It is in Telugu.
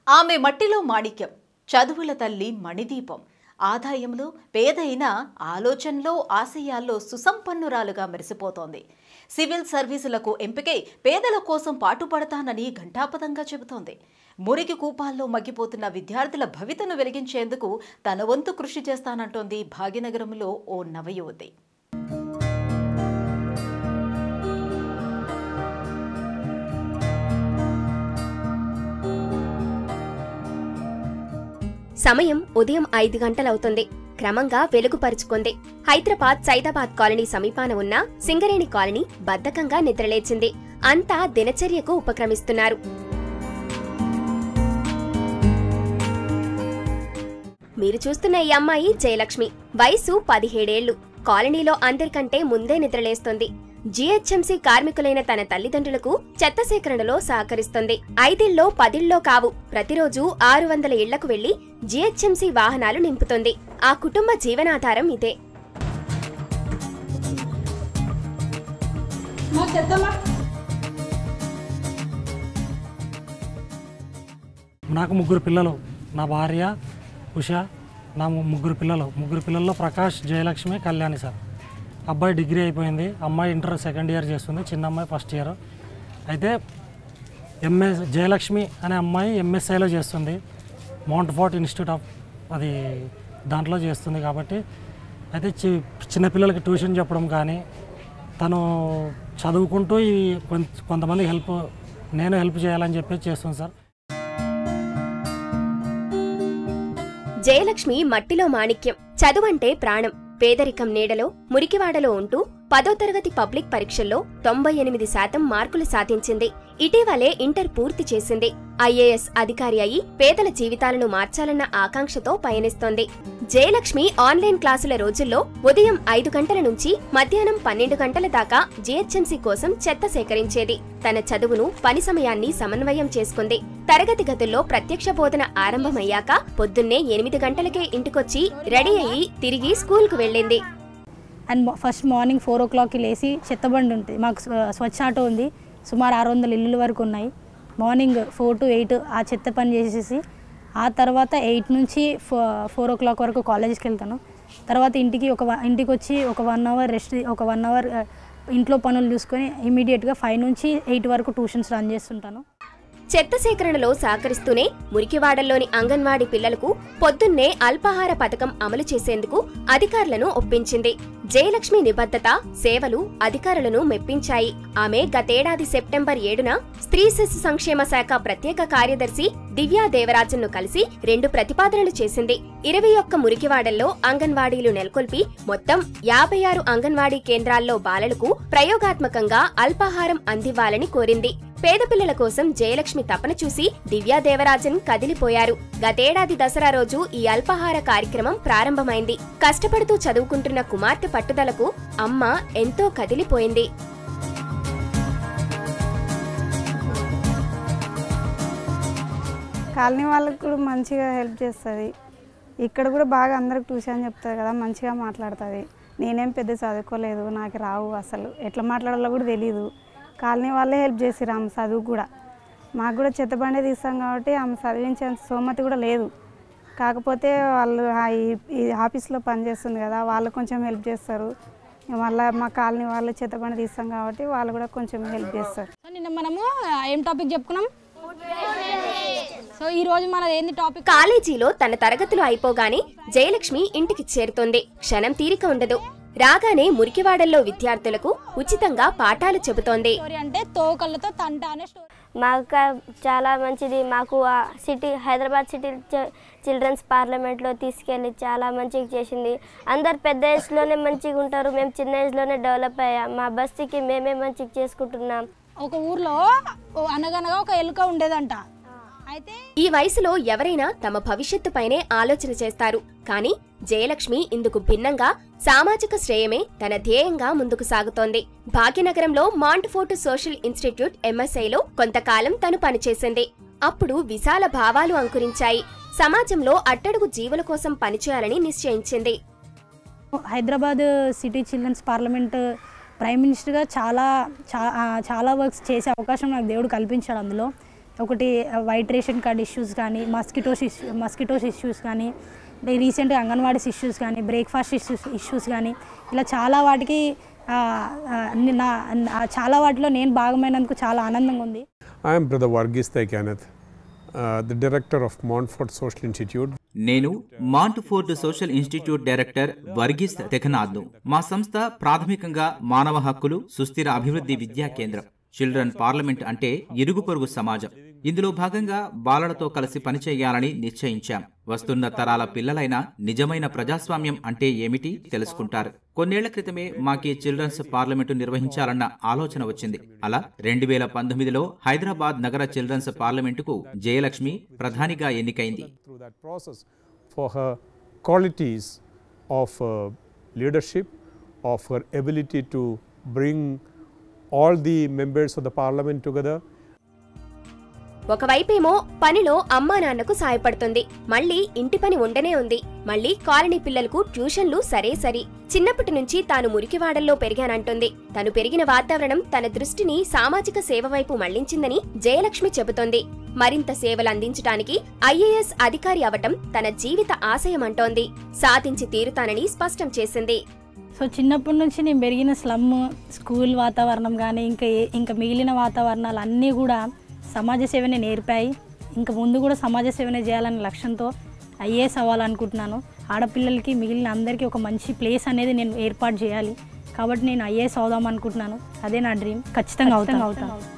ఆమె మట్టిలో మాణిక్యం చదువుల తల్లి మణిదీపం ఆదాయంలో పేదైన ఆలోచనలో ఆశయాల్లో సుసంపన్నురాలుగా మెరిసిపోతోంది సివిల్ సర్వీసులకు ఎంపికై పేదల కోసం పాటుపడతానని ఘంటాపదంగా చెబుతోంది మురికి కూపాల్లో మగ్గిపోతున్న విద్యార్థుల భవితను వెలిగించేందుకు తన వంతు కృషి చేస్తానంటోంది భాగ్యనగరంలో ఓ నవయువతి సమయం ఉదయం ఐదు గంటలవుతుంది క్రమంగా వెలుగుపరుచుకుంది హైదరాబాద్ సైదాబాద్ కాలనీ సమీపాన ఉన్న సింగరేణి కాలనీ బద్ధకంగా నిద్రలేచింది అంతా దినచర్యకు ఉపక్రమిస్తున్నారు మీరు చూస్తున్న ఈ అమ్మాయి జయలక్ష్మి వయసు పదిహేడేళ్లు కాలనీలో అందరికంటే ముందే నిద్రలేస్తుంది జీహెచ్ఎంసీ కార్మికులైన తన తల్లిదండ్రులకు చెత్త సేకరణలో సహకరిస్తుంది ఐదిల్లో పదిల్లో కావు ప్రతిరోజు ఆరు వందల ఇళ్లకు వెళ్లి జీహెచ్ఎంసీ వాహనాలు నింపుతుంది ఆ కుటుంబ జీవనాధారం ఇదే నాకు ముగ్గురు పిల్లలు నా భార్య ఉష నా ము- ముగ్గురు పిల్లలు ముగ్గురు పిల్లల్లో ప్రకాష్ జయలక్ష్మి కళ్యాణి సార్ అబ్బాయి డిగ్రీ అయిపోయింది అమ్మాయి ఇంటర్ సెకండ్ ఇయర్ చేస్తుంది చిన్న అమ్మాయి ఫస్ట్ ఇయర్ అయితే ఎంఎస్ జయలక్ష్మి అనే అమ్మాయి ఎంఎస్ఐలో చేస్తుంది మౌంట్ ఫోర్ట్ ఇన్స్టిట్యూట్ ఆఫ్ అది దాంట్లో చేస్తుంది కాబట్టి అయితే చి చిన్నపిల్లలకి ట్యూషన్ చెప్పడం కానీ తను చదువుకుంటూ ఈ కొంత కొంతమంది హెల్ప్ నేను హెల్ప్ చేయాలని చెప్పి చేస్తుంది సార్ జయలక్ష్మి మట్టిలో మాణిక్యం చదువంటే ప్రాణం పేదరికం నీడలో మురికివాడలో ఉంటూ పదో తరగతి పబ్లిక్ పరీక్షల్లో తొంభై ఎనిమిది శాతం మార్కులు సాధించింది ఇటీవలే ఇంటర్ పూర్తి చేసింది ఐఏఎస్ అధికారి అయి పేదల జీవితాలను మార్చాలన్న ఆకాంక్షతో పయనిస్తోంది జయలక్ష్మి ఆన్లైన్ క్లాసుల రోజుల్లో ఉదయం ఐదు గంటల నుంచి మధ్యాహ్నం పన్నెండు గంటల దాకా జీహెచ్ఎంసీ కోసం చెత్త సేకరించేది తన చదువును పని సమయాన్ని సమన్వయం చేసుకుంది తరగతి గదుల్లో ప్రత్యక్ష బోధన ఆరంభమయ్యాక పొద్దున్నే ఎనిమిది గంటలకే ఇంటికొచ్చి రెడీ అయ్యి తిరిగి స్కూల్కు వెళ్ళింది అండ్ మా- ఫస్ట్ మార్నింగ్ ఫోర్ ఓ క్లాక్కి లేచి చెత్తబండి ఉంటుంది మాకు స్వ- స్వచ్ఛ ఆటో ఉంది సుమారు ఆరు వందల ఇల్లుల వరకు ఉన్నాయి మార్నింగ్ ఫోర్ టు ఎయిట్ ఆ చెత్త పని చేసేసి ఆ తర్వాత ఎయిట్ నుంచి ఫో ఫోర్ ఓ క్లాక్ వరకు కాలేజ్కి వెళ్తాను తర్వాత ఇంటికి ఒక వ- ఇంటికి వచ్చి ఒక వన్ అవర్ రెస్ట్ ఒక వన్ అవర్ ఇంట్లో పనులు చూసుకొని ఇమీడియట్గా ఫైవ్ నుంచి ఎయిట్ వరకు ట్యూషన్స్ రన్ చేస్తుంటాను చెత్త సేకరణలో సహకరిస్తూనే మురికివాడల్లోని అంగన్వాడీ పిల్లలకు పొద్దున్నే అల్పాహార పథకం అమలు చేసేందుకు అధికారులను ఒప్పించింది జయలక్ష్మి నిబద్ధత సేవలు అధికారులను మెప్పించాయి ఆమె గతేడాది సెప్టెంబర్ ఏడున స్త్రీ శిశు సంక్షేమ శాఖ ప్రత్యేక కార్యదర్శి దివ్యా దేవరాజన్ను కలిసి రెండు ప్రతిపాదనలు చేసింది ఇరవై ఒక్క మురికివాడల్లో అంగన్వాడీలు నెలకొల్పి మొత్తం యాభై ఆరు అంగన్వాడీ కేంద్రాల్లో బాలలకు ప్రయోగాత్మకంగా అల్పాహారం అందివ్వాలని కోరింది పేద పిల్లల కోసం జయలక్ష్మి తపన చూసి దివ్యా దేవరాజన్ కదిలిపోయారు గతేడాది దసరా రోజు ఈ అల్పాహార కార్యక్రమం ప్రారంభమైంది కష్టపడుతూ చదువుకుంటున్న కుమార్తె పట్టుదలకు అమ్మ ఎంతో కదిలిపోయింది కాలనీ వాళ్ళకి కూడా మంచిగా హెల్ప్ చేస్తుంది ఇక్కడ కూడా బాగా అందరికి ట్యూషన్ చెప్తుంది కదా మంచిగా మాట్లాడుతుంది నేనేం పెద్ద చదువుకోలేదు నాకు రావు అసలు ఎట్లా మాట్లాడాలో కూడా తెలియదు కాలనీ వాళ్ళే హెల్ప్ చేసిరు ఆమె చదువు కూడా మాకు కూడా చెత్తబండి తీస్తాం కాబట్టి ఆమె చదివించేంత సోమతి కూడా లేదు కాకపోతే వాళ్ళు ఆ ఈ- ఈ ఆఫీస్లో పనిచేస్తుంది కదా వాళ్ళు కొంచెం హెల్ప్ చేస్తారు మళ్ళీ మా కాలనీ వాళ్ళు చెత్తబండి తీస్తాం కాబట్టి వాళ్ళు కూడా కొంచెం హెల్ప్ చేస్తారు సో నిన్న మనము ఆ, ఏం టాపిక్ చెప్పుకున్నాం సో ఈ రోజు మనది ఏంది టాపిక్ కాలేజీలో తన తరగతులు అయిపోగానే జయలక్ష్మి ఇంటికి చేరుతోంది క్షణం తీరిక ఉండదు రాగానే మురికివాడల్లో విద్యార్థులకు ఉచితంగా పాఠాలు చెబుతోంది స్టోరీ అంటే తోకళ్ళతో తంట అనే స్టోరీ మాకు కా- చాలా మంచిది మాకు ఆ సిటీ హైదరాబాద్ సిటీ చ- చిల్డ్రన్స్ పార్లమెంట్లో తీసుకెళ్ళి చాలా మంచిగా చేసింది అందరు పెద్ద ఏజ్లోనే మంచిగా ఉంటారు మేము చిన్న ఏజ్లోనే డెవలప్ అయ్యాం మా బస్తీకి మేమే మంచిగా చేసుకుంటున్నాం ఒక ఊర్లో ఓ అనగనగా ఒక ఎలుక ఉండేదంట అయితే ఈ వయసులో ఎవరైనా తమ భవిష్యత్తుపైనే ఆలోచన చేస్తారు కానీ జయలక్ష్మి ఇందుకు భిన్నంగా సామాజిక శ్రేయమే తన ధ్యేయంగా ముందుకు సాగుతోంది భాగ్యనగరంలో మాంట్ ఫోర్ట్ సోషల్ ఇన్స్టిట్యూట్ ఎంఎస్ఐలో కొంతకాలం తను పనిచేసింది అప్పుడు విశాల భావాలు అంకురించాయి సమాజంలో అట్టడుగు జీవుల కోసం పనిచేయాలని నిశ్చయించింది Hyderabad city children's parliament prime మినిస్టర్గా చాలా చా- ఆ, చాలా వర్క్స్ చేసే అవకాశం నాకు దేవుడు కల్పించాడు అందులో ఒకటి వైట్ రేషన్ కార్డ్ ఇష్యూస్ కానీ మస్కిటోస్ ఇష్యూ మస్కిటోస్ ఇష్యూస్ కానీ రీసెంట్గా అంగన్వాడీస్ ఇష్యూస్ కానీ బ్రేక్ఫాస్ట్ ఇష్యూస్ ఇష్యూస్ కానీ ఇలా చాలా వాటికి ఆ, ఆ, నా నా- చాలా వాటిలో నేను భాగమైనందుకు చాలా ఆనందంగా ఉంది I am Brother Varghese Kenneth, uh, the director of Montfort Social Institute. నేను Montfort Social Institute director Varghese తెఖనాథ్ను మా సంస్థ ప్రాథమికంగా మానవ హక్కులు సుస్థిర అభివృద్ధి విద్యా కేంద్రం చిల్డ్రన్ పార్లమెంట్ అంటే ఇరుగు పొరుగు సమాజం ఇందులో భాగంగా బాలలతో కలిసి పనిచేయాలని నిశ్చయించాం వస్తున్న తరాల పిల్లలైన నిజమైన ప్రజాస్వామ్యం అంటే ఏమిటి తెలుసుకుంటారు కొన్నేళ్ల క్రితమే మాకి చిల్డ్రన్స్ పార్లమెంటు నిర్వహించాలన్న ఆలోచన వచ్చింది అలా రెండు వేల పంతొమ్మిదిలో హైదరాబాద్ నగర చిల్డ్రన్స్ పార్లమెంటుకు జయలక్ష్మి ప్రధానిగా ఎన్నికైంది Through that process, for her qualities of uh, leadership, of her ability to bring all the members of the parliament together, ఒకవైపేమో పనిలో అమ్మా నాన్నకు సాయపడుతుంది మళ్ళీ ఇంటి పని ఉండనే ఉంది మళ్ళీ కాలనీ పిల్లలకు ట్యూషన్లు సరే సరి చిన్నప్పటి నుంచి తాను మురికివాడల్లో పెరిగానంటుంది తను పెరిగిన వాతావరణం తన దృష్టిని సామాజిక సేవ వైపు మళ్లించిందని జయలక్ష్మి చెబుతోంది మరింత సేవలు అందించడానికి ఐఏఎస్ అధికారి అవటం తన జీవిత ఆశయమంటోంది సాధించి తీరుతానని స్పష్టం చేసింది సో చిన్నప్పటి నుంచి నేను పెరిగిన స్లమ్ స్కూల్ వాతావరణం కానీ ఇంకా ఏ- ఇంకా మిగిలిన వాతావరణాలు అన్నీ కూడా సమాజ సేవనే నేర్పాయి ఇంకా ముందు కూడా సమాజ సేవనే చేయాలనే లక్ష్యంతో ఐఏఎస్ అవ్వాలనుకుంటున్నాను ఆడపిల్లలకి మిగిలిన అందరికీ ఒక మంచి ప్లేస్ అనేది నేను ఏర్పాటు చేయాలి కాబట్టి నేను ఐఏఎస్ అవుదాం అనుకుంటున్నాను అదే నా డ్రీమ్ ఖచ్చితంగా అవుతాను అవుతాను